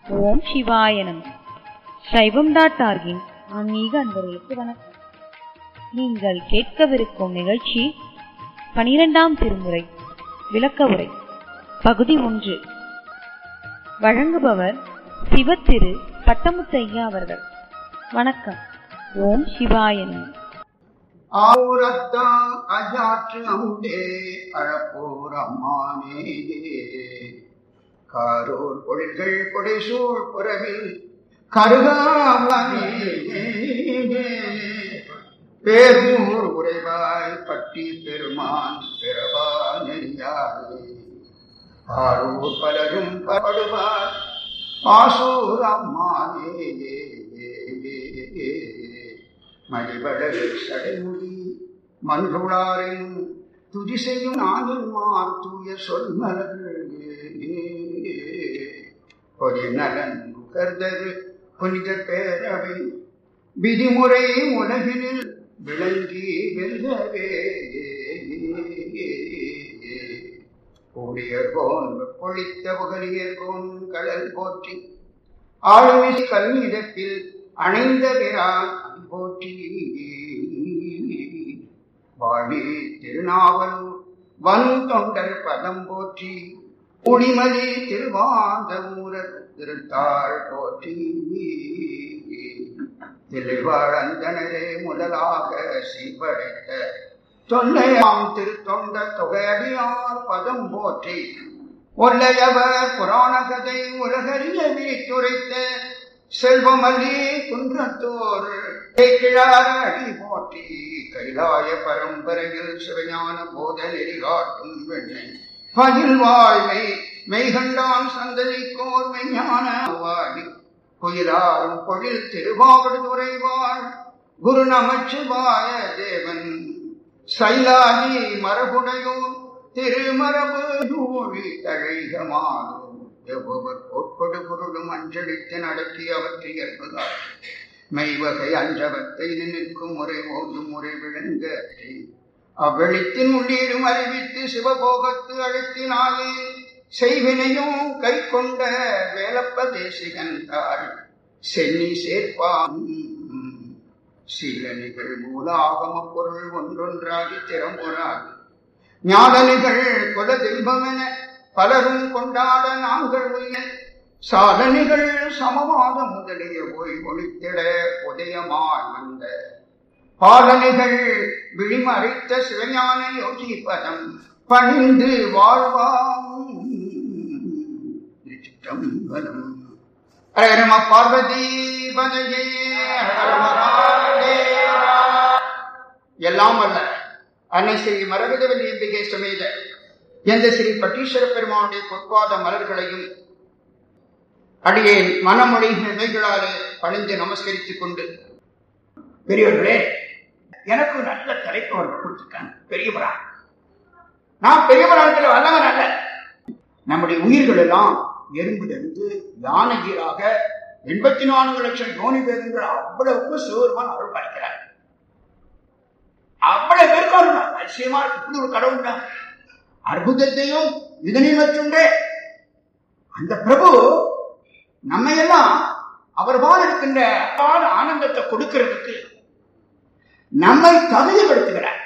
ஓம் சிவாய நம சைவம் டாட் ஆர்கின் ஆன்மீக அன்பர்களுக்கு வணக்கம் நீங்கள் கேட்கவிருக்கும் நிகழ்ச்சி பனிரெண்டாம் திருமுறை விளக்க உரை பகுதி ஒன்று வழங்குபவர் சிவத்திரு பட்டமுத்தையா அவர்கள் வணக்கம் ஓம் சிவாய நம ஆவுரத்தான் அஜாற்று அமுதே அழப்போர் அம்மானே காரூர் பொழில்கள் கொடைசூழ் புறவில் கருகாமலே பேரூர் உரைவாய் பட்டி பெருமான் பிறவா நெறியாரே ஆரூர் பலரும் படுவார் பாசூர் அம்மானே மணிவடல் சடைமுடி மன்றுளாரின் துதி செய்யும் நானின்மார் தூய சொல் பொதி நலன் நுகர்தரு புனித பேரவை விதிமுறை உலகினில் விளங்கி வெல்லவே கூடியர்கோன் பொழித்த புகழியர்கோன் கடல் போற்றி ஆளுமிசை கல்விடத்தில் அணைந்த பிறான் போற்றி வாழி திருநாவலூர் வன் தொண்டர் பதம் போற்றி குடிமதி திருவாந்தமூரர் திருத்தாள் போற்றி தில்லைவாழந்தனரே முதலாக சீர்படைத்த தொல்லையாம் திருத்தொண்ட தொகையடியார் பதம் போற்றி ஒல்லையவர் புராண கதை உலகறிய விரித்துரைத்த செல்வமல்லி குன்றத்தோர் கிழார அடி போற்றி கைலாய பரம்பரையில் சிவஞான போத நெறிகாட்டும் வெண்ணை பகில் வாழ்வை மெய்கண்டான் சந்ததிக்கோர் மெய்ஞான வாழி குயிலாரும் பொழில் திருவாவடுதுறை வாழ் குரு நமச்சிவாய தேவன் சைலாகி மரபுடையோர் திருமரபு நூழி தழைகமானோர் எவ்வொரு கோட்படு பொருளும் அஞ்சலித்து நடத்தி அவற்றை ஏற்பதால் மெய்வகை அஞ்சவத்தை நிற்கும் முறை ஓதும் முறை விளங்க அவ்வெளித்தின் உள்ளீடும் அறிவித்து சிவபோகத்து அழுத்தினாலே செய்வினையும் கை கொண்ட வேலப்ப தேசிகன் தாள் சென்னி சேர்ப்பான் சில நிகழ் மூலாகம பொருள் ஒன்றொன்றாகி திறம்புறாது ஞாடலிகள் கொல தெய்வமென பலரும் கொண்டாட நாங்கள் உள்ள சாதனைகள் சமவாத முதலிய போய் ஒளித்திட உதயமாய் வந்த பாலனைகள் விழிமறைத்த சிவஞான யோகி பதம் பணிந்து வாழ்வாம் திருச்சிற்றம்பலம் ஹரே நம பார்வதி பதஜே எல்லாம் அல்ல அன்னை ஸ்ரீ மரகதவல்லி அம்பிகை சமேத எந்த ஸ்ரீ பட்டீஸ்வர பெருமானுடைய பொற்பாத மலர்களையும் அடியேன் மனமொழி நிலைகளாலே பணிந்து நமஸ்கரித்துக் கொண்டு பெரியவர்களே எனக்கு நல்ல தலைப்பு அவர்கள் கொடுத்துருக்காங்க பெரியவரா நான் பெரியவராத்தில் வல்லவன் அல்ல நம்முடைய உயிர்கள் எல்லாம் எறும்பிலிருந்து யானைகீராக எண்பத்தி நான்கு லட்சம் யோனி பேருங்கள் அவ்வளவுக்கு சிவருமான் அருள் பாய்க்கிறார் அவ்வளவு பேருக்கு அருள் அதிசயமா இப்படி ஒரு கடவுள் தான் அற்புதத்தையும் இதனில் வச்சுண்டே அந்த பிரபு நம்ம எல்லாம் அவர் போல இருக்கின்ற ஆனந்தத்தை கொடுக்கிறதுக்கு நம்மை தகுதிப்படுத்துகிறார்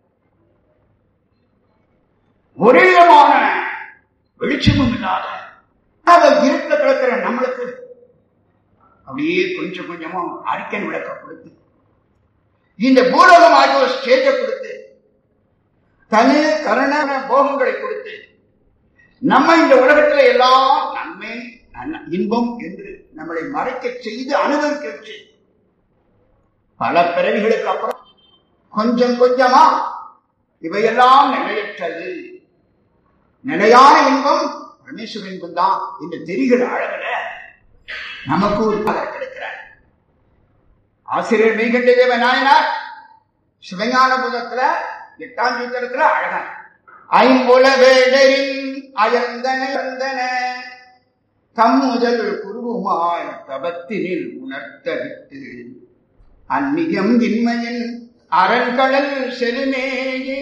ஒரே விதமான வெளிச்சமும் இல்லாத அவர் இருக்க கிடக்கிற நம்மளுக்கு அப்படியே கொஞ்சம் கொஞ்சமா அறிக்கை விளக்க கொடுத்து இந்த பூலோகம் ஆகிய ஒரு ஸ்டேஜை கொடுத்து தனி கருண போகங்களை கொடுத்து நம்ம இந்த உலகத்துல எல்லாம் நன்மை இன்பம் என்று நம்மளை மறைக்க செய்து அனுபவிக்க வச்சு பல பிறவிகளுக்கு அப்புறம் கொஞ்சம் கொஞ்சமா இவையெல்லாம் நிலையற்றது நிலையான இன்பம் பரமேஸ்வர இன்பம் தான் இந்த தெரிகிற அழகுல நமக்கு ஒரு பலர் கிடைக்கிறார் ஆசிரியர் மெய்கண்ட தேவ நாயனார் சிவஞான புதத்துல எட்டாம் சூத்திரத்துல அழகன் ஐம்புல வேடரின் அயர்ந்தன அயர்ந்தன தம்முதல் குருவுமாய் தபத்தினில் உணர்த்தவிட்டு அந்நியம் இன்மையின் அரண்கடல் செலுமேயே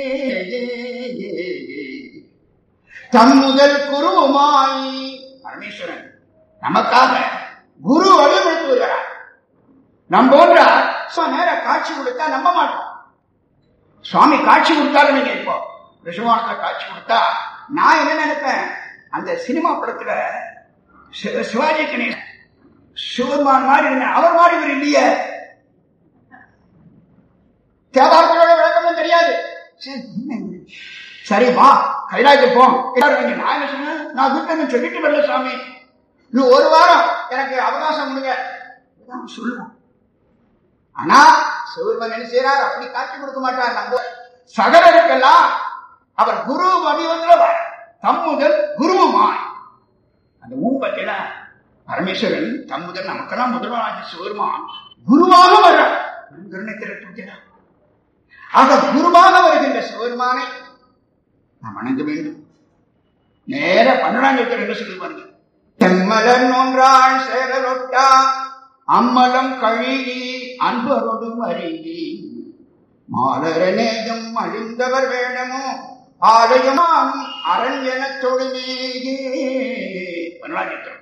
தம் முதல் குருவுமாய் பரமேஸ்வரன் நமக்காக குரு வழிபடுத்து வருகிறார் நம்ம போன்ற நேர காட்சி கொடுத்தா நம்ப மாட்டோம் சுவாமி காட்சி கொடுத்தாலும் நீங்க இப்போ ரிஷவானத்துல காட்சி கொடுத்தா நான் என்ன நினைப்பேன் அந்த சினிமா படத்துல சி- சிவாஜி கணேசன் சிவருமான் மாதிரி இருந்தேன் அவர் மாதிரி இவர் இல்லையே தேவாரத்தோட விளக்கம் தெரியாது சரி, என்ன இது? சரி வா கைலாயத்துக்கு போம் எல்லாரும் இங்க நான் என்ன சொன்னேன் நான் வீட்டுல இருந்து சொல்லிட்டு வரல சாமி இன்னும் ஒரு வாரம் எனக்கு அவகாசம் கொடுங்க இதான் சொல்லுவோம் ஆனா சிவருமன் என்ன செய்யறார் அப்படி காட்சி கொடுக்க மாட்டார் நம்ம சகலருக்கெல்லாம் அவர் குரு வடிவத்தில் தம்முதல் குருவுமாய் அந்த ஊம்பத்தில பரமேஸ்வரன் தம்முதல் நமக்கெல்லாம் முதல்வராஜ சிவருமான் குருவாக வர கருணை திரட்டுகிறார் ஆக குருவாக வருகின்ற சிவருமானை நாம் வணங்க வேண்டும் நேர பன்னெண்டாம் என்ன சொல்லி பாருங்க செம்மலர் நோன்றாள் சேரலொட்டா அம்மலம் கழுகி அன்பரோடு மருகி மாலரநேயம் அழிந்தவர் வேடமோ ஆலயமாம் அரண் என தொழுமேகே பன்னெண்டாம்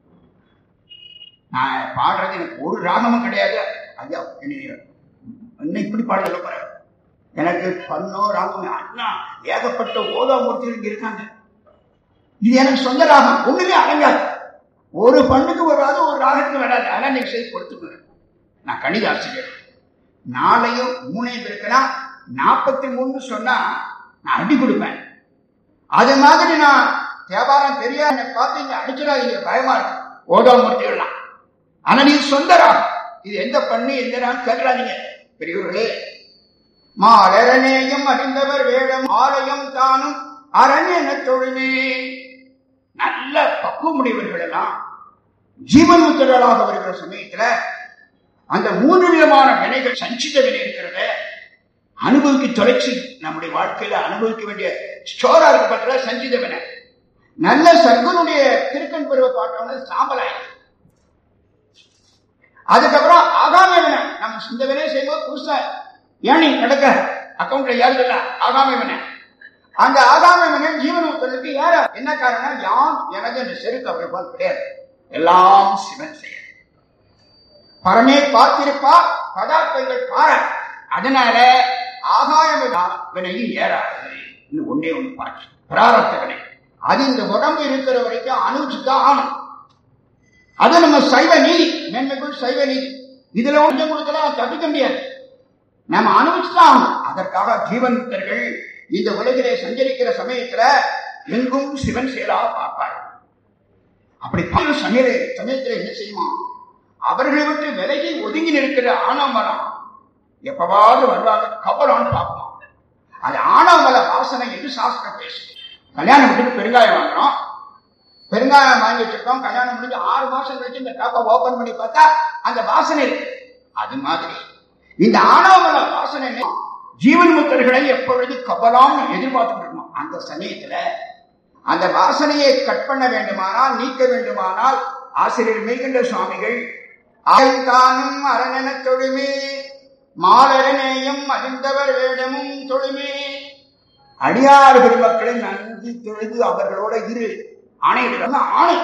நான் பாடுறது எனக்கு ஒரு ராகமும் கிடையாது ஐயா என்னை என்ன இப்படி பாட சொல்ல போறேன் எனக்கு பண்ணோ ராகம் அண்ணா ஏகப்பட்ட ஓதாமூர்த்திகள் இங்க இருக்காங்க இது எனக்கு சொந்த ராகம் ஒண்ணுமே அடங்காது ஒரு பண்ணுக்கு வராது ஒரு ராகத்துக்கு வராது ஆனா நீங்க செய்து கொடுத்துக்கிறேன் நான் கணித ஆசிரியர் நாளையும் மூணையும் இருக்கலாம் நாற்பத்தி மூணு சொன்னா நான் அடி கொடுப்பேன் அது மாதிரி நான் வியாபாரம் தெரியாது என்னை பார்த்து இங்க அடிச்சிடாதீங்க பயமா இருக்கு ஓதாமூர்த்திகள்லாம் ஆனா நீ சொந்த ராகம் இது எந்த பண்ணு எந்த ராகம் கேட்கறாதீங்க பெரியவர்களே மாலரநேயம் அறிந்தவர் வேடம் ஆலயம் தானும் அரண்யன தொழுமே நல்ல பக்குவமுடையவர்கள் எல்லாம் ஜீவன் முத்திரர்களாக வருகிற சமயத்துல அந்த மூன்று விதமான வினைகள் சஞ்சித வினை இருக்கிறத அனுபவிக்க தொலைச்சி நம்முடைய வாழ்க்கையில அனுபவிக்க வேண்டிய ஸ்டோரா இருக்க பட்ச சஞ்சித வினை நல்ல சர்க்குனுடைய திருக்கண் பருவ பார்த்தோம்னா சாம்பலாயிருக்கு அதுக்கப்புறம் ஆகாம வினை நம்ம இந்த வினையை செய்யும்போது புதுசா ஏனி நடக்க அக்கௌண்ட்ல ஏறுதில்ல ஆகாம வினை அந்த ஆகாம வினை ஜீவன் முத்தலுக்கு ஏற என்ன காரணம் யாம் எனது இந்த செருக்கு அவரை போல் கிடையாது எல்லாம் சிவன் செயல் பரமே பார்த்திருப்பா பதார்த்தங்கள் பார அதனால ஆகாய வினையும் ஏறாது இன்னும் ஒன்னே ஒண்ணு பார்த்து பிராரத்த வினை அது இந்த உடம்பு இருக்கிற வரைக்கும் அனுபவிச்சுதான் ஆகணும் அது நம்ம சைவ நீதி மேன்மைக்குள் சைவ நீதி இதுல கொஞ்சம் கொடுக்கலாம் தப்பிக்க முடியாது நம்ம அனுபவிச்சுதான் ஆகணும் அதற்காக ஜீவன் முக்தர்கள் இந்த உலகிலே சஞ்சரிக்கிற சமயத்துல எங்கும் சிவன் செயலா பார்ப்பார் அப்படி பார்க்கிற சமய சமயத்துல என்ன செய்யுமா அவர்களை விட்டு விலகி ஒதுங்கி நிற்கிற ஆணவமரம் எப்பவாவது வருவாங்க கபலான்னு பார்ப்போம் அது ஆணவமல வாசனை என்று சாஸ்திரம் பேசுது கல்யாணம் விட்டு பெருங்காயம் வாங்குறோம் பெருங்காயம் வாங்கி வச்சிருக்கோம் கல்யாணம் முடிஞ்சு ஆறு மாசம் கழிச்சு இந்த டாப்பை ஓபன் பண்ணி பார்த்தா அந்த வாசனை இருக்கு அது மாதிரி இந்த ஆணவமல வாசனை ஜீவன் முத்தர்களை எப்பொழுது கபலாம் எதிர்பார்த்துட்டு இருக்கணும் அந்த சமயத்துல அந்த வாசனையை கட் பண்ண வேண்டுமானால் நீக்க வேண்டுமானால் ஆசிரியர் மெய்கண்ட சுவாமிகள் ஆயுதானும் அரணென தொழுமே மாலரநேயம் அறிந்தவர் வேடமும் தொழுமே அடியார் பெருமக்களை நன்றி தொழுது அவர்களோட இரு ஆணையிடம் ஆணை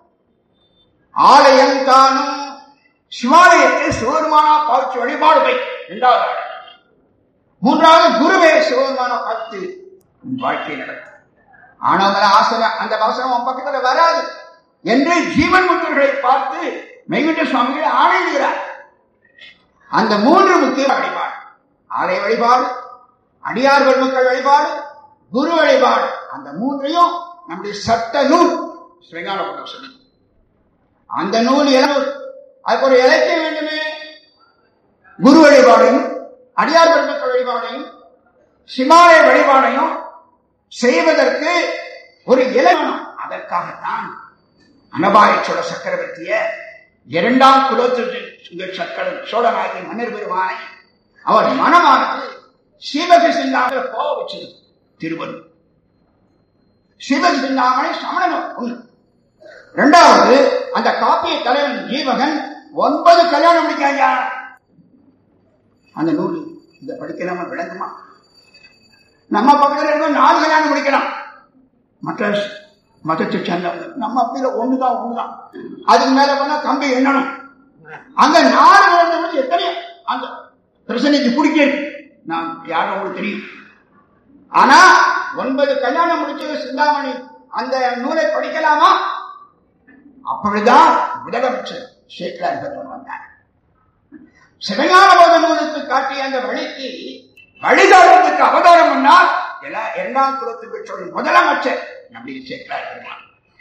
ஆலயம் தானும் சிவாலயத்தை சிவருமானா பார்த்து வழிபாடு வை இரண்டாவது ஆணை மூன்றாவது குருவே சிவருமானா பார்த்து உன் வாழ்க்கை நடக்கும் ஆனவங்கள ஆசனை அந்த வாசனம் உன் பக்கத்துல வராது என்று ஜீவன் முத்தர்களை பார்த்து மெய்குண்ட சுவாமிகள் ஆணையிடுகிறார் அந்த மூன்று முக்கிய வழிபாடு ஆலய வழிபாடு அடியார் பெருமக்கள் வழிபாடு குரு வழிபாடு அந்த மூன்றையும் நம்முடைய சட்ட நூல் ஸ்ரீங்கார சொல்லு அந்த நூல் இளநூல் அதுக்கு ஒரு இலக்கியம் வேண்டுமே குரு வழிபாடையும் அடியார் பெருமக்கள் வழிபாடையும் சிமாலய வழிபாடையும் செய்வதற்கு ஒரு இலக்கணம் அதற்காகத்தான் அனபாய சோழ சக்கரவர்த்திய இரண்டாம் குலோத்துங்க சக்கர சோழனாகிய மன்னர் பெருமானை அவர் மனமானது சீவக சிந்தாமலை போக வச்சது திருவள்ளூர் சீவக சிந்தாமலை சமணன் ஒண்ணு இரண்டாவது அந்த காப்பிய தலைவன் ஜீவகன் ஒன்பது கல்யாணம் முடிக்காங்க அந்த நூல் இத படிக்கலாம விளங்குமா நம்ம பக்கத்துல இருக்க நாலு கல்யாணம் முடிக்கலாம் மற்ற மதத்தை சேர்ந்தவங்க நம்ம அப்படியில ஒண்ணுதான் ஒண்ணுதான் அதுக்கு மேல போனா கம்பி எண்ணணும் அந்த நாலு வந்து எத்தனை அந்த பிரசனைக்கு குடிக்க நான் யாரும் உங்களுக்கு தெரியும் ஆனா ஒன்பது கல்யாணம் முடிச்சது சிந்தாமணி அந்த நூலை படிக்கலாமா அப்பொழுதுதான் முதலமைச்சர் சேக்கலார் பெருமான் வந்தார் சிவஞான போத நூலுக்கு காட்டிய அந்த வழிக்கு வழிகாட்டுறதுக்கு அவதாரம் பண்ணார் எல்லா இரண்டாம் குலத்து பெற்றோர் முதலமைச்சர் நம்முடைய சேக்கலார் பெருமான்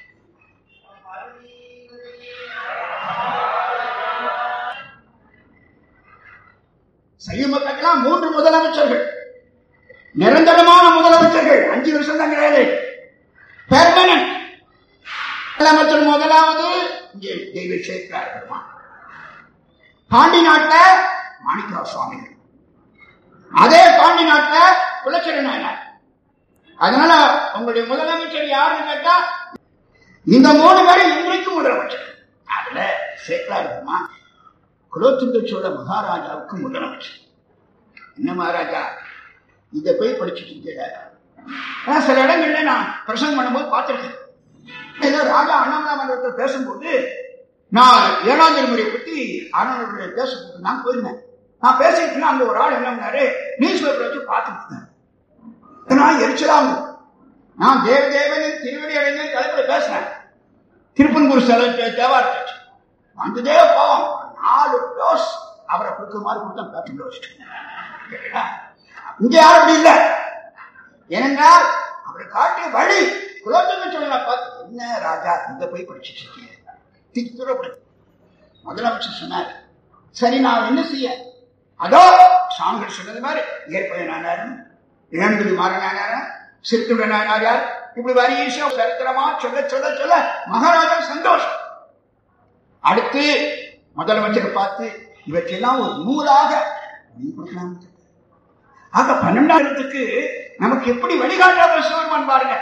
சைவ மக்களுக்கெல்லாம் மூன்று முதலமைச்சர்கள் நிரந்தரமான முதலமைச்சர்கள் அஞ்சு வருஷம் தான் கிடையாது பெர்மனன்ட் முதலமைச்சர் முதலாவது இங்கே தெய்வ சேக்கலார் பெருமான் பாண்டி நாட்டுல மாணிக்கா சுவாமிகள் அதே பாண்டி நாட்டுல குலச்சர நாயனார் அதனால உங்களுடைய முதலமைச்சர் யாருன்னு கேட்டா இந்த மூணு பேரும் இன்றைக்கும் முதலமைச்சர் அதுல சேக்கலார் பெருமான் குலோத்துங்க சோழ மகாராஜாவுக்கு முதலமைச்சர் என்ன மகாராஜா இத போய் படிச்சுட்டு இருக்கீங்க நான் சில இடங்கள்ல நான் பிரசங்கம் பண்ணும்போது பார்த்திருக்கேன் ஏதோ ராஜா அண்ணாமலை மன்றத்தில் பேசும்போது நான் ஏழாம் திருமுறையை பத்தி அண்ணனுடைய பேசும்போது நான் போயிருந்தேன் நான் பேசிட்டு அங்க ஒரு ஆள் என்ன பண்ணாரு நியூஸ் பேப்பர் வச்சு பார்த்துட்டு இருந்தேன் நான் எரிச்சலாம் நான் தேவதேவனின் திருவடி அடைஞ்சேன் தலைப்புல பேசுறேன் திருப்பன்கூர் செலவு தேவார பேச்சு வந்ததே போவோம் நாலு டோஸ் அவரை கொடுக்குமாறு கொடுத்தா பேப்பர் வச்சுட்டு இங்க யாரும் அப்படி இல்லை ஏனென்றால் அவரை காட்டிய வழி குலோத்துங்க சொல்ல பார்த்து என்ன ராஜா இங்க போய் படிச்சுட்டு இருக்கீங்க திக்குறப்படு முதலமைச்சர் சொன்னார் சரி நான் என்ன செய்ய அதோ சாமிகள் சொன்னது மாதிரி ஏற்பய நானாரும் இழந்தது மாற நானாரும் சிறுத்துட நானார் யார் இப்படி வரியீசோ சரித்திரமா சொல்ல சொல்ல சொல்ல மகாராஜா சந்தோஷம் அடுத்து முதலமைச்சர் பார்த்து இவற்றெல்லாம் ஒரு நூலாக நீ கொடுக்கலாம் ஆக பன்னெண்டாயிரத்துக்கு நமக்கு எப்படி வழிகாட்டாத சிவருமான் பாருங்க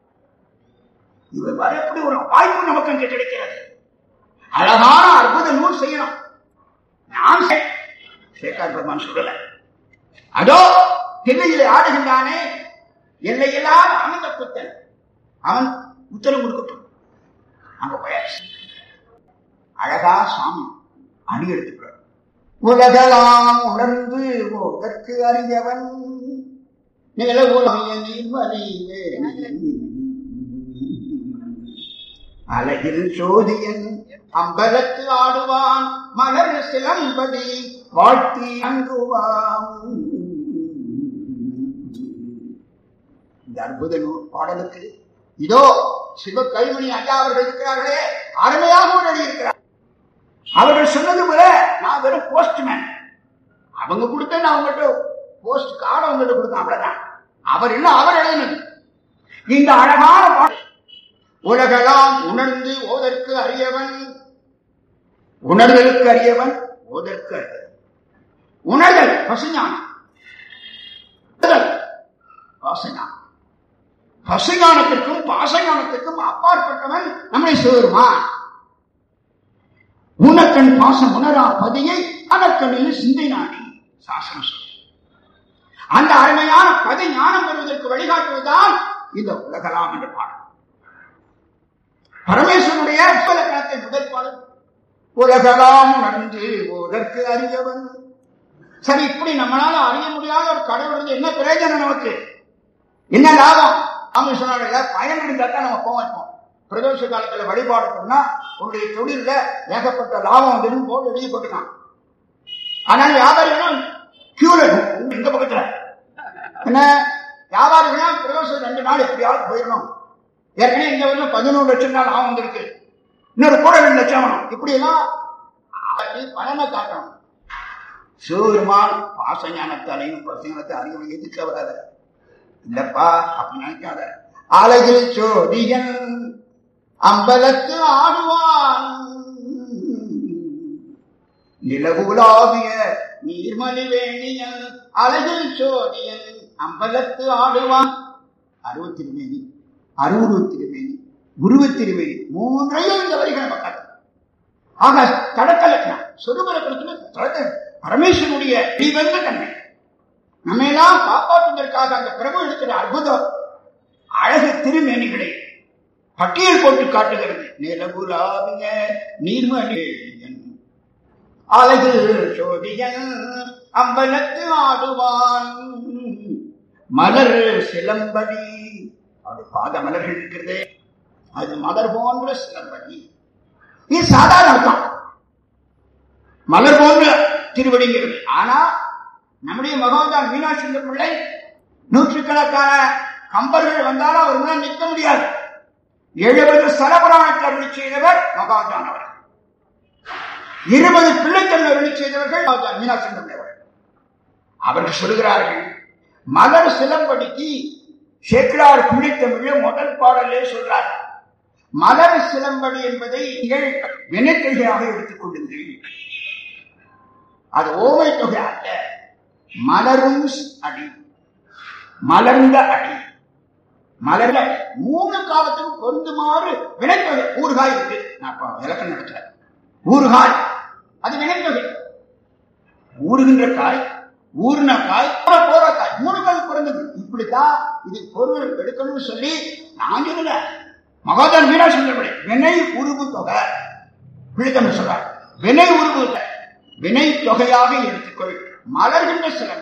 இவர் வர எப்படி ஒரு வாய்ப்பு நமக்கு அங்கே கிடைக்கிறது அழகான அற்புத நூல் செய்யணும் நான் சேக்கார் பெருமான் சொல்லல அதோ தில்லையிலே ஆடுகின்றானே எல்லையில்லாத ஆனந்த புத்தன் அவன் உத்தரவு கொடுக்கட்டும் அங்க போயாச்சு அழகா சாமி அணி எடுத்துக்கிறார் உலகலாம் உணர்ந்து ஓதற்கு அறியவன் நில உலகிய நீர்மலி அழகில் சோதியன் அம்பலத்து ஆடுவான் மலர் சிலம்படி வாழ்த்தி அங்குவான் இந்த அற்புத நூல் பாடலுக்கு இதோ சிவ கைமணி ஐயா அவர்கள் இருக்கிறார்களே அருமையாக ஒரு எழுதியிருக்கிறார் அவர்கள் சொன்னது போல நான் வெறும் போஸ்ட்மேன் அவங்க கொடுத்த நான் அவங்ககிட்ட போஸ்ட் கார்டு அவங்ககிட்ட கொடுத்தேன் அவ்வளவுதான் அவர் இல்லை அவர் எழுதினது இந்த அழகான பாடல் உலகெல்லாம் உணர்ந்து ஓதற்கு அறியவன் உணர்தலுக்கு அறியவன் ஓதற்கு அறியவன் உணர்தல் பசுஞானம் பாசஞானம் பசுஞானத்திற்கும் பாசஞானத்திற்கும் அப்பாற்பட்டவன் நம்மை சேருவான் உனக்கண் பாசம் உணரா பதியை அதற்கண்ணில் சிந்தை நாடி சாசனம் சொல்லு அந்த அருமையான பதி ஞானம் பெறுவதற்கு வழிகாட்டுவதுதான் இந்த உலகலாம் என்ற பாடல் பரமேஸ்வரனுடைய உலகத்தை முதல் பாடல் உலகலாம் நன்று ஓதற்கு அறியவன் சரி இப்படி நம்மளால அறிய முடியாத ஒரு கடவுள் இருந்து என்ன பிரயோஜனம் நமக்கு என்ன லாபம் அவங்க சொன்னாங்க பயன் இருந்தா தான் நம்ம போவோம் பிரதோஷ காலத்துல வழிபாடு பண்ணா உன்னுடைய தொழில ஏகப்பட்ட லாபம் வந்துடும் போல் எழுதி போட்டுக்கான் ஆனால் வியாபாரிகளும் கியூல இந்த பக்கத்துல என்ன வியாபாரிகளும் பிரதோஷம் ரெண்டு நாள் எப்படியாவது போயிடணும் ஏற்கனவே இந்த வருஷம் பதினோரு லட்சம் நாள் லாபம் வந்திருக்கு இன்னொரு கூட ரெண்டு லட்சம் ஆகணும் இப்படி எல்லாம் பலனை காட்டணும் சிவபெருமான் பாசஞானத்தாலையும் பசங்கத்தை அறிவு எதுக்கு வராத இல்லப்பா அப்படி நினைக்காத அழகில் சோதியன் அம்பலத்து ஆடுவான் நிலவுலாவிய நீர்மலி வேணியன் அழகில் சோதியன் அம்பலத்து ஆடுவான் அருவ திருமேனி அருவுருவ திருமேனி உருவ திருமேனி மூன்றையும் இந்த வரிகள் மக்கள் ஆக கடக்கலக்கணம் சொருபலக்கணத்துல பரமேஸ்வரனுடைய தீவந்த தன்மை நம்மையெல்லாம் காப்பாற்றுவதற்காக அந்த பிரபு எடுக்கிற அற்புதம் அழகு திருமேனிகளை பட்டியல் போட்டு காட்டுகிறது நிலவுலாவிய நீர்மணி அழகு சோதியன் அம்பலத்து ஆடுவான் மலர் சிலம்படி அது பாத மலர்கள் இருக்கிறது அது மலர் போன்ற சிலம்படி இது சாதாரண அர்த்தம் மலர் போன்ற திருவடிங்கிறது ஆனா நம்முடைய மகோதான் மீனாட்சி சுந்தர பிள்ளை நூற்றுக்கணக்கான கம்பர்கள் வந்தாலும் அவர் முன்னால் நிற்க முடியாது எழுபது சரபராணத்தை அருளி செய்தவர் மகாஜான் அவர் இருபது பிள்ளைத்தமிழ் அருளி செய்தவர்கள் மகாஜான் மீனாட்சி சுந்தர பிள்ளை அவர்கள். அவர்கள் சொல்கிறார்கள் மலர் சிலம்படிக்கு சேக்கிரார் பிள்ளைத்தமிழ் முதல் பாடலே சொல்றார் மலர் சிலம்படி என்பதை நீங்கள் வினைத்தொகையாக எடுத்துக் கொள்ளுங்கள் அது ஓமை தொகை அல்ல மலரும் அடி மலர்ந்த அடி மலர்ந்த அடி. மூணு காலத்துக்கும் பொருந்துமாறு வினைத்தொகை ஊறுகாய் இருக்கு நான் இப்ப விளக்கம் நடத்துறேன் ஊறுகாய் அது வினைத்தொகை ஊறுகின்ற காய் ஊர்ன காய் அப்புறம் போற காய் மூணு காய் பிறந்தது இப்படித்தான் இது பொருள் எடுக்கணும்னு சொல்லி நான் சொல்லல மகாதான் மீனாட்சி சுந்தரபடி வினை உருவு தொகை பிள்ளைத்தமிழ் சொல்றார் வினை உருவு தொகை. வினை தொகையாக எடுத்துக்கொள் மலர்கின்ற சிலர்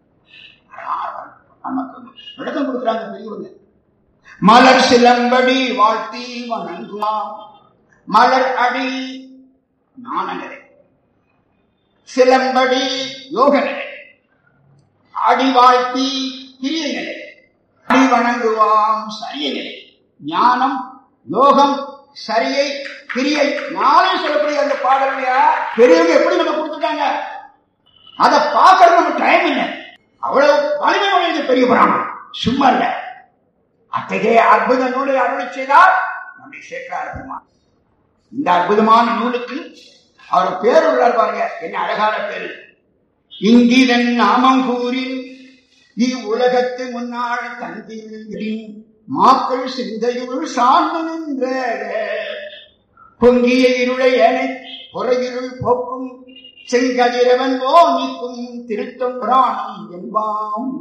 நமக்கு விளக்கம் கொடுக்குறாங்க பெரியவங்க மலர் சிலம்படி வாழ்த்தி வணங்குவாம் மலர் அடி ஞான நிலை சிலம்படி யோக நிலை அடி வாழ்த்தி கிரிய நிலை அடி வணங்குவாம் சரிய நிலை ஞானம் யோகம் சரியை கிரியை நாளே சொல்லக்கூடிய அந்த பாடல்லையா பெரியவங்க எப்படி நம்ம கொடுத்துட்டாங்க அதை பார்க்கறது நமக்கு டைம் இல்லை அவ்வளவு வலிமை உடையது பெரிய புராணம் சும்மா இல்ல அத்தகைய அற்புத நூலை அருளை செய்தார் நம்முடைய சேக்கரார் பெருமான் இந்த அற்புதமான நூலுக்கு அவர் பேர் உள்ளார் பாருங்க என்ன அழகான பேரு இங்கிதன் நாமம் கூறின் இவ்வுலகத்து முன்னாள் தந்திரின் மாக்கள் சிந்தையுள் சார்ந்து நின்ற பொங்கிய இருளை ஏனை புறையிருள் போக்கும் செங்கதிரவன் போ நீக்கும் திருத்தம் புராணம் என்பாம்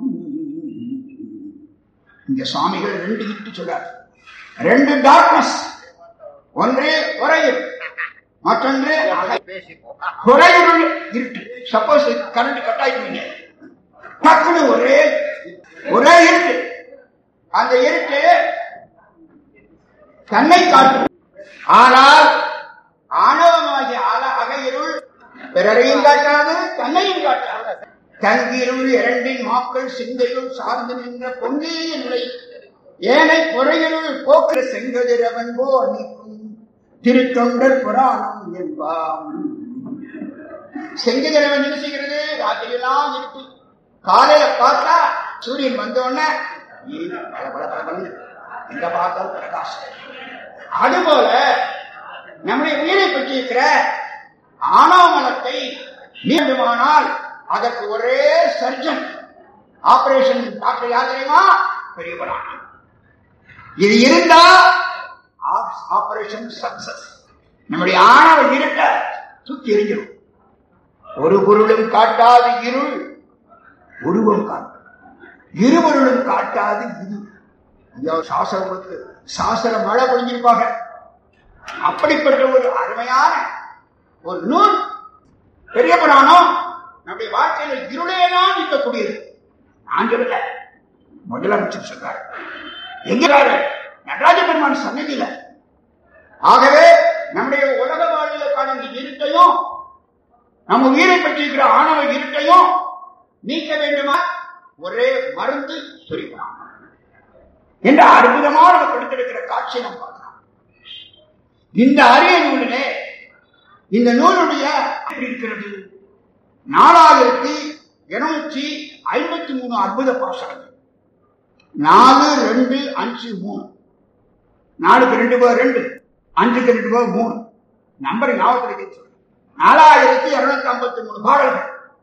இங்க சுவாமிகள் ரெண்டு கிட்டு சொல்றார் ரெண்டு டார்க்னஸ் ஒன்று குறையில் மற்றொன்று குறையிருள் இருட்டு சப்போஸ் கரண்ட் கட் ஆயிட்டு டக்குனு ஒரே ஒரே இருட்டு அந்த இருட்டு தன்னை காட்டும் ஆனால் ஆணவமாகிய ஆல அகையிருள் பிறரையும் காட்டாது தன்னையும் காட்டாது தங்கிருள் இரண்டின் மாக்கள் சிந்தையுள் சார்ந்து நின்ற பொங்கிய நிலை ஏனை பொறையிருள் போக்குற செங்கதிரவன் போ நீக்கும் திருத்தொண்டர் புராணம் என்பாம் செங்கதிரவன் என்ன செய்கிறது ராத்திரியெல்லாம் இருக்கு காலையில பார்த்தா சூரியன் வந்த உடனே ஈ, பல பல பல பலன்னு எங்க பார்த்தாலும் பிரகாசம் அதுபோல நம்முடைய உயிரை பற்றியிருக்கிற ஆணவமலத்தை நீண்டுமானால் அதற்கு ஒரே சர்ஜன் ஆபரேஷன் டாக்டர் யார் தெரியுமா பெரியவரான இது இருந்தா ஆபரேஷன் சக்சஸ் நம்முடைய ஆணவ இருட்ட தூக்கி எறிஞ்சிடும் ஒரு பொருளும் காட்டாது இருள் உருவம் காட்டும் இருவருளும் காட்டாது இது ஐயோ சாஸ்திரங்களுக்கு சாஸ்திர மழை பொழிஞ்சிருப்பாங்க அப்படிப்பட்ட ஒரு அருமையான ஒரு நூல் பெரிய புராணம் நம்முடைய வாழ்க்கையில இருளேதான் நிற்கக்கூடியது நான் சொல்லல முதலமைச்சர் சொல்றாரு எங்கிறாரு நடராஜ பெருமான் சன்னதியில ஆகவே நம்முடைய உலக வாழ்விலுக்கான இந்த இருட்டையும் நம்ம உயிரை பற்றியிருக்கிற ஆணவ இருட்டையும் நீக்க வேண்டுமா ஒரே மருந்து சொல்லிக்கலாம் என்ற அற்புதமாக நம்ம கொடுத்திருக்கிற காட்சியை நம்ம பார்க்கலாம் இந்த அரிய நூலிலே இந்த நூலுடைய எப்படி இருக்கிறது நாலாயிரத்தி இருநூற்றி ஐம்பத்தி மூணு அற்புத பாசனங்கள் நாலு ரெண்டு அஞ்சு மூணு நாலுக்கு ரெண்டு பேர் ரெண்டு அஞ்சுக்கு ரெண்டு பேர் மூணு நம்பர் ஞாபகத்தில் சொல்றேன் நாலாயிரத்தி இருநூத்தி ஐம்பத்தி மூணு பாடல்கள்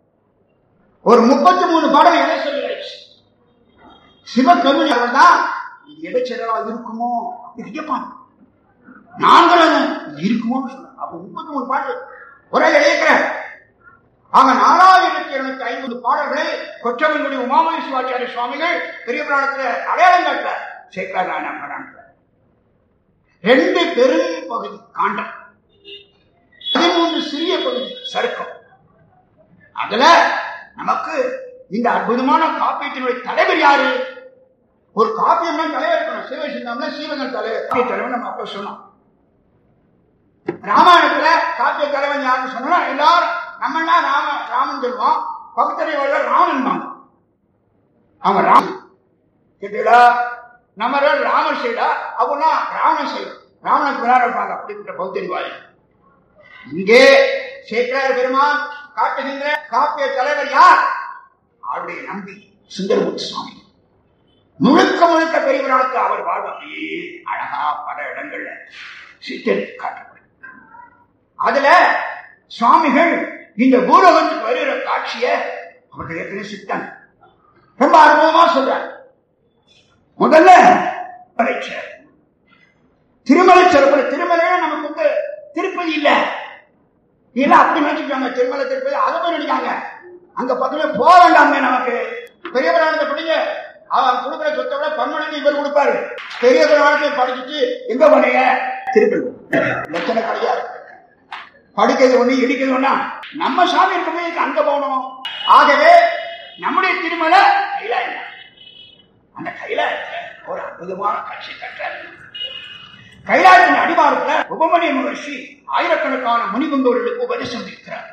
ஒரு முப்பத்தி மூணு பாடல் என்ன சொல்லியாச்சு சிவகவிஞர் அவர் தான் இது இடைச்செலவா இருக்குமோ அப்படி கேட்பான் நாங்களும் இது இருக்குமோ சொன்னாங்க அப்ப முப்பத்தி மூணு பாட்டு ஒரே இடையக்கிறேன் ஆக நாலாயிரத்தி இருநூத்தி ஐம்பது பாடல்களை கொற்றவன்குடி உமாமணி சிவாச்சாரிய சுவாமிகள் பெரிய புராணத்துல அடையாளம் காட்டுற சேக்கரா நாராயண புராணத்துல ரெண்டு பெரும் பகுதி காண்டம் பதிமூன்று சிறிய பகுதி சருக்கம் அதுல நமக்கு இந்த அற்புதமான காப்பியத்தினுடைய தலைவர் யாரு ஒரு காப்பியம்னா தலைவர் இருக்கணும் சிவசிந்தாம்னா சீவகன் தலைவர் காப்பிய தலைவர் நம்ம அப்ப சொன்னோம் ராமாயணத்துல காப்பிய தலைவன் யாருன்னு சொன்னா எல்லாரும் நம்ம எல்லாம் ராம ராமன் சொல்லுவோம் பகுத்தறிவாள ராமன் தான் அவன் ராமன் கேட்டீங்களா நம்ம ராமன் செய்தா அப்படின்னா ராவணன் செய்யும் ராவனுக்கு விளையாட இருப்பாங்க அப்படிப்பட்ட பௌத்தறிவாளி இங்கே சேக்கரார் பெருமான் காட்டுகின்ற காப்பிய தலைவர் யார் அவருடைய நம்பி சுந்தரமூர்த்தி சுவாமி முழுக்க முழுக்க பெரியவர்களுக்கு அவர் வாழ்வு அப்படியே அழகா பல இடங்கள்ல சித்தரித்து காட்டப்படும் அதுல சுவாமிகள் இந்த பூலோகத்துக்கு வருகிற காட்சிய அவர்கள் ஏற்கனவே சித்தன் ரொம்ப அனுபவமா சொல்றார் முதல்ல திருமலைச்சர் திருமலை சிறப்பு திருமலையில நமக்கு வந்து திருப்பதி இல்ல இல்ல அப்படி நினைச்சுக்காங்க திருமலை திருப்பதி அதை போய் நினைக்காங்க அங்க பக்கத்துல போக வேண்டாமே நமக்கு பெரிய புராணத்தை படிங்க அவன் கொடுக்குற சொத்தை விட பன்மடங்கு இவர் கொடுப்பாரு பெரிய புராணத்தை படிச்சுட்டு எங்க போனீங்க திருப்பதி லட்சண கிடையாது படிக்கிறது ஒண்ணு இடிக்கிறது ஒண்ணா நம்ம சாமி இருக்கிறதுக்கு அங்க போகணும் ஆகவே நம்முடைய திருமலை கைலாயம் அந்த கைலாயத்தை ஒரு அற்புதமான காட்சி கட்டுறாரு கைலாயத்தின் அடிவாரத்துல உபமணிய மகர்ஷி ஆயிரக்கணக்கான முனிவந்தோர்களுக்கு உபதேசம் இருக்கிறார்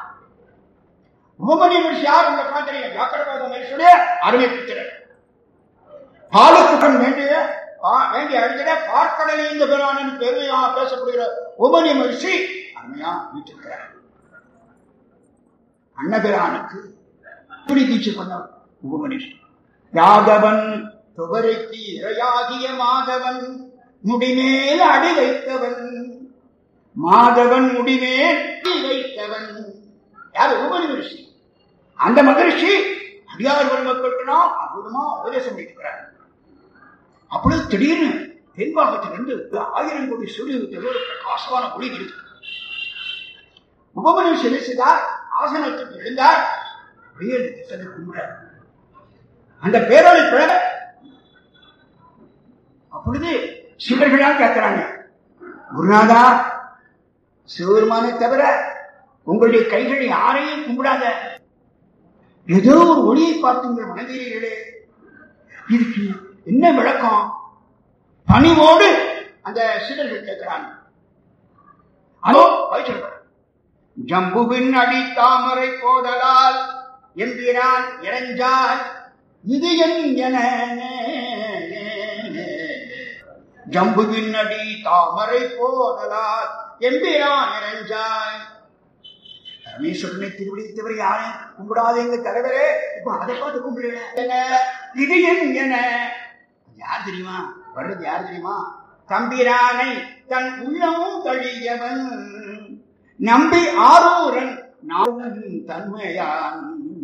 உபமணிய மகர்ஷி யார் உங்க பாத்திரிங்க வியாக்கரபாத மகர்ஷியுடைய அருமை புத்திரர் பாலுக்குடன் வேண்டிய பா- வேண்டிய அழிஞ்சிட பார்க்கடலை இந்த பெருமானின் பெருமையாக பேசப்படுகிற உபமணிய மகர்ஷி அருமையா வீட்டிருக்கிறார் அன்னபிரானுக்கு இப்படி தீட்சை பண்ணவர் உபமனிஷி யாதவன் துவரைக்கு இரையாகிய மாதவன் முடிமேல் அடி வைத்தவன் மாதவன் முடிமேல் அடி வைத்தவன் யார் உபமணி மகர்ஷி அந்த மகரிஷி அடியார் மக்களுக்கு நாம் அற்புதமா உபதேசம் பண்ணிக்கிறார் அப்பொழுது திடீர்னு தென்பாகத்திலிருந்து ஆயிரம் கோடி சூரியத்தில் ஒரு பிரகாசமான ஒளி வருது உபமணி செலுத்தினார் ஆசனத்துக்கு எழுந்தார் அப்படியே அந்த திசையை கும்பிட்டார் அந்த பேரொழி பிழ அப்பொழுது சிவர்களா கேட்கிறாங்க குருநாதா சிவபெருமானை தவிர உங்களுடைய கைகள் யாரையும் கும்பிடாத ஏதோ ஒரு ஒளியை பார்த்து உங்கள் மனதீர்களே இதுக்கு என்ன விளக்கம் பணிவோடு அந்த சிலர்கள் கேட்கிறாங்க அதோ வயிற்று ஜம்புவின் அடி தாமரை போதலால் எம்பிரான் இறைஞ்சால் இது என் என ஜம்புவின் அடி தாமரை போதலால் எம்பிரான் இறைஞ்சாய் பரமேஸ்வரனை திருவிழித்தவர் யாரு கும்பிடாத எங்க தலைவரே இப்ப அதை பார்த்து கும்பிடுங்க என்ன இது என் என யார் தெரியுமா வர்றது யார் தெரியுமா தம்பிரானை தன் உள்ளமும் தழியவன் நம்பி ஆரூரன் நாவும் தன்மையான்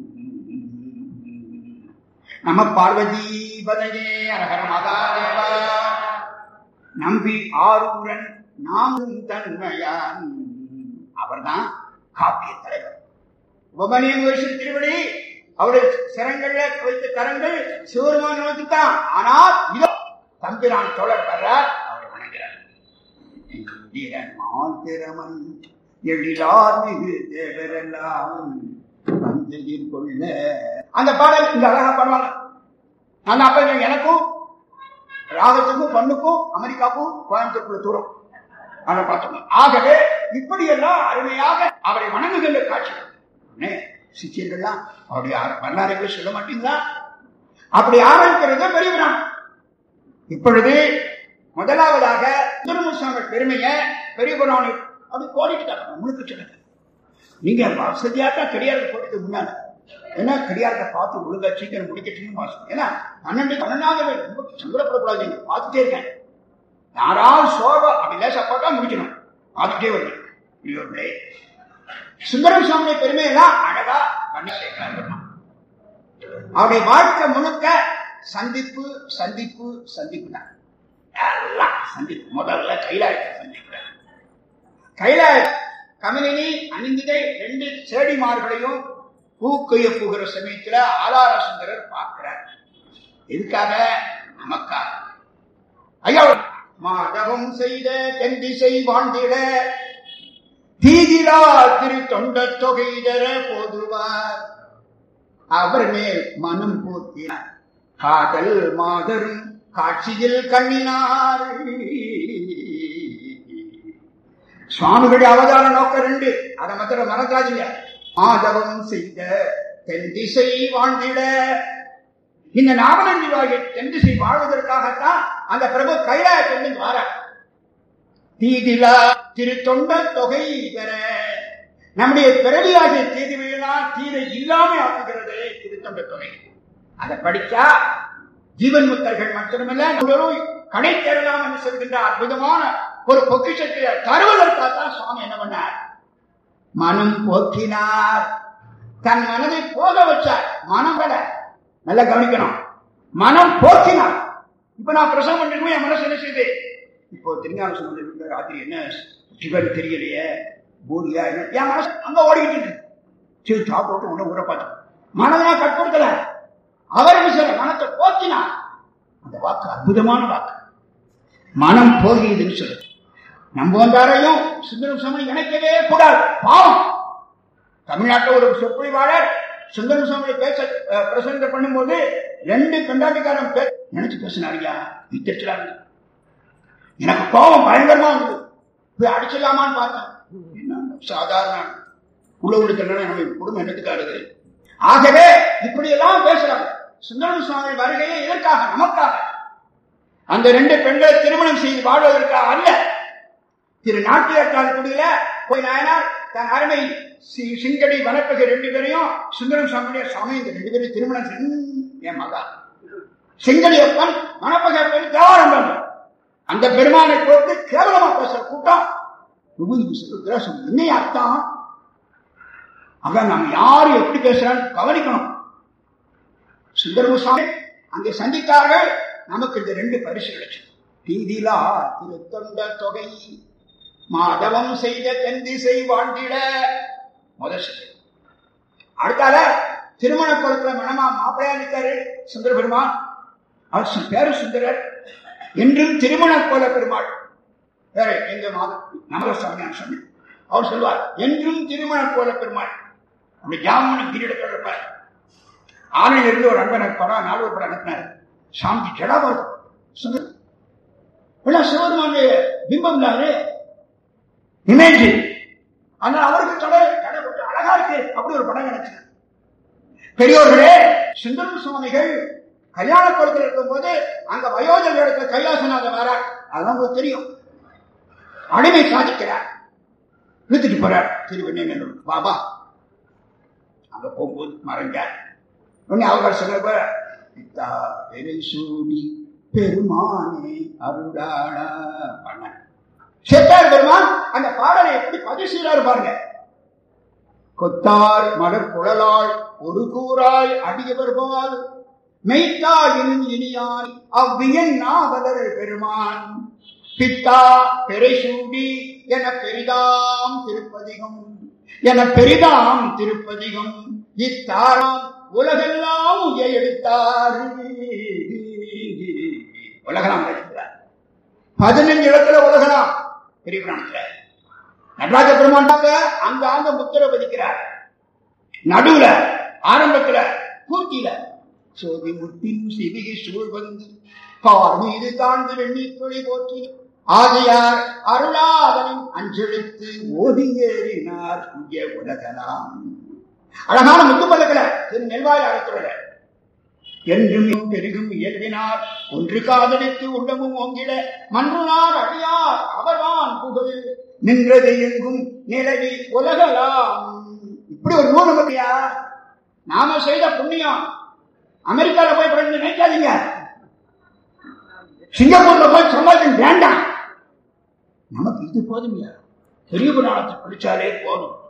நம பார்வதி பதையே அரகர மகாதேவா நம்பி ஆரூரன் நாமும் தன்மையான் அவர்தான் காப்பிய தலைவர் உபமணியம் வருஷ திருவடி அவருடைய சிரங்கள்ல வைத்த கரங்கள் சிவருமான நோக்கித்தான் ஆனால் இதோ தம்பிரான் தோழர் வர்றார் அவரை வணங்குகிறார் இந்திரன் மாத்திரமன் எழிலார் மிகு தேவரெல்லாம் பஞ்சையில் கொள்ள அந்த பாடல் இந்த அழகா பாடுவாங்க நான் அப்ப எனக்கும் ராகத்துக்கும் பண்ணுக்கும் அமெரிக்காவுக்கும் கோயம்புத்தூருக்குள்ள தூரம் அதை பார்த்தோம் ஆகவே இப்படியெல்லாம் அருமையாக அவரை வணங்குகின்ற காட்சி உடனே சிஷியர்கள்லாம் அவருடைய ஆர- வரலாறுகளை சொல்ல மாட்டீங்களா அப்படி ஆரம்பிக்கிறது பெரியவரான் இப்பொழுது முதலாவதாக திருமுசாமி பெருமையை பெரிய புராணி அப்படி கோடிக்கிட்டாங்க முழுக்க சொல்லுங்க நீங்க வசதியாத்தான் கிடையாது போட்டது முன்னால ஏன்னா கடியாரத்தை பார்த்து ஒழுங்கா சீக்கிரம் முடிக்கட்டுன்னு வாசம் ஏன்னா பன்னெண்டு பன்னெண்டாவது ரொம்ப சங்கடப்படக்கூடாது நீங்க பார்த்துட்டே இருக்கேன் யாராவது சோபா அப்படி லேசா போட்டா முடிக்கணும் பார்த்துட்டே வருவேன் இல்லையோர்களே சுந்தரம் சுவாமி பெருமையெல்லாம் அழகா பண்ணி சேர்க்கிறார் அவருடைய வாழ்க்கை முழுக்க சந்திப்பு சந்திப்பு சந்திப்பு தான் எல்லாம் சந்திப்பு முதல்ல கைலாயத்தை சந்திக்கிறார் கைலாய கமலினி அணிந்திதை ரெண்டு சேடிமார்களையும் பூக்கைய புகிற சமயத்துல ஆதார சுந்தரர் பார்க்கிறார் எதுக்காக நமக்காக ஐயா மாதவம் செய்த தென்திசை வாழ்ந்திட தீதிலா திரு தொண்ட தொகை தர போதுவார் அவர் மேல் மனம் போத்தினார் காதல் மாதரும் காட்சியில் கண்ணினார் சுவாமிகளுடைய அவதார நோக்கம் ரெண்டு அதை மாத்திரம் மறக்காதீங்க மாதவம் செய்த தென் திசை வாழ்ந்திட இந்த நாவலஞ்சி வாகி தென் திசை வாழ்வதற்காகத்தான் அந்த பிரபு கைலாயத்திலிருந்து வார தீதிலா திரு தொண்ட தொகை பெற நம்முடைய பிறவியாகிய தீதிவையெல்லாம் தீரை இல்லாம ஆக்குகிறது திருத்தொண்ட தொகை அதை படிச்சா ஜீவன் முத்தர்கள் மட்டுமல்ல நம்மளும் கடை தேரலாம் என்று சொல்கின்ற அற்புதமான ஒரு பொக்கிஷத்தை தருவதற்காகத்தான் சுவாமி என்ன பண்ணார் மனம் போக்கினார் தன் மனதை போக வச்சார் மனம் வேலை நல்லா கவனிக்கணும் மனம் போக்கினார் இப்ப நான் பிரசவம் பண்ணிருக்கோம் என் மனசு என்ன செய்யுது இப்போ திருஞான சம்பந்தம் ராத்திரி என்ன சிவன் தெரியலையே பூரியா என்ன என் மனசு அங்க ஓடிக்கிட்டு இருக்கு சரி சாப்பிட்டு உடனே ஊற பார்த்து மனதை கட்படுத்தல அவர் என்ன செய்ய மனத்தை போக்கினார் அந்த வாக்கு அற்புதமான வாக்கு மனம் போகியதுன்னு சொல்லுது நம்ம வந்தாரையும் சுந்தரம் சுவாமி இணைக்கவே கூடாது பாவம் தமிழ்நாட்டில் ஒரு சொற்பொழிவாளர் சுந்தரம் சுவாமி பேச பிரசங்க பண்ணும்போது ரெண்டு பெண்டாட்டிக்காரன் பே நினைச்சு பேசினாரியா வித்தடிச்சிடாங்க எனக்கு கோபம் பயங்கரமா இருந்தது போய் அடிச்சிடலாமான்னு பார்த்தேன் என்ன சாதாரண உழவுடுத்தன நம்ம குடும்பம் என்னத்துக்காருது ஆகவே இப்படி எல்லாம் பேசுறாங்க சுந்தரம் சுவாமி வருகையே இதற்காக நமக்காக அந்த ரெண்டு பெண்களை திருமணம் செய்து வாழ்வதற்காக அல்ல திரு நாட்டியார் குடியில போய் நாயனார் தன் அருமை சிங்கடி வனப்பகை ரெண்டு பேரையும் சுந்தரம் சுவாமியுடைய சுவாமி இந்த ரெண்டு பேரும் திருமணம் செய்து என் மகா செங்கடியப்பன் வனப்பகை பேர் தேவாரம் பண்ண அந்த பெருமானை கொடுத்து கேவலமா பேசுற கூட்டம் விபூதி புஸ்தகத்துல சொல்லு என்ன அர்த்தம் அதான் நம்ம யாரு எப்படி பேசுறான்னு கவனிக்கணும் சுந்தரமுசாமி அங்கே சந்தித்தார்கள் நமக்கு இந்த ரெண்டு பரிசு கிடைச்சது தீதிலா திருத்தொண்ட தொகை மாதவம் செய்த தென்திசை வாழ்ந்திட முதல் அடுத்தால திருமண குளத்துல மனமா மாப்பிளையா நிற்காரு சுந்தர பெருமாள் அவர் பேரு சுந்தரர் என்றும் திருமண கோல பெருமாள் வேற எங்க மாதம் நமரசாமியான் சொன்ன அவர் சொல்வார் என்றும் திருமண கோல பெருமாள் அப்படி ஜாமன கிரீடத்தில் இருப்பார் ஆணையில இருந்து ஒரு அன்பனை படம் நாலு படம் அனுப்பினார் சாமி ஜடா வரும் சுந்தர் சிவபெருமானுடைய பிம்பம் தானே இமேஜ் ஆனால் அவருக்கு தடை தடை கொஞ்சம் அழகா இருக்கு அப்படி ஒரு படம் நினைச்சு பெரியோர்களே சுந்தரம் சுவாமிகள் கல்யாண குளத்தில் இருக்கும் போது அங்க வயோஜன இடத்துல கைலாசநாதன் வரார் அதெல்லாம் உங்களுக்கு தெரியும் அடிமை சாதிக்கிறார் இழுத்துட்டு போறார் திருவண்ணூர் பாபா அங்க போகும்போது மறைஞ்சார் உடனே அவர் சொன்ன பித்தா பெரு சூடி பெருமானே அருளாளா பண்ண செத்தார் பெருமான் அந்த பாடலை எப்படி பதிவு செய்யறாரு பாருங்க கொத்தார் மலர் குழலாள் ஒரு கூறாய் அடியவர் போல் மெய்த்தாயின் இனியாய் அவ்வியன் நாவலர் பெருமான் பித்தா பெரைசூடி என பெரிதாம் திருப்பதிகம் என பெரிதாம் திருப்பதிகம் இத்தாராம் உலகெல்லாம் உய எடுத்தார் உலகலாம் எடுக்கிறார் பதினஞ்சு இடத்துல உலகலாம் பெரிய புராணத்துல நடராஜ பெருமாண்டாங்க அங்க அங்க முத்திரை பதிக்கிறார் நடுவுல ஆரம்பத்துல பூர்த்தியில சோதி முத்தின் சிவிகை சூழ் வந்து பார் மீது தாழ்ந்து வெண்ணி தொழி போற்றி ஆகையார் அருளாதனின் அஞ்செழுத்து ஓதி ஏறினார் இங்கே உலகலாம் அழகான முத்து பல்லக்கல திரு நெல்வாய் அறத்துள்ள என்றும் பெருகும் இயல்பினார் ஒன்று காதலித்து உள்ளமும் ஓங்கிட மன்றுனார் அடியார் அவர்வான் புகழ் நின்றது எங்கும் நிலவி உலகலாம் இப்படி ஒரு நூல் நமக்குயா நாம செய்த புண்ணியம் அமெரிக்கால போய் படிச்சு நினைக்காதீங்க சிங்கப்பூர்ல போய் சம்பாதிக்க வேண்டாம் நமக்கு இது போதும் பெரிய புராணத்தை படிச்சாலே போதும்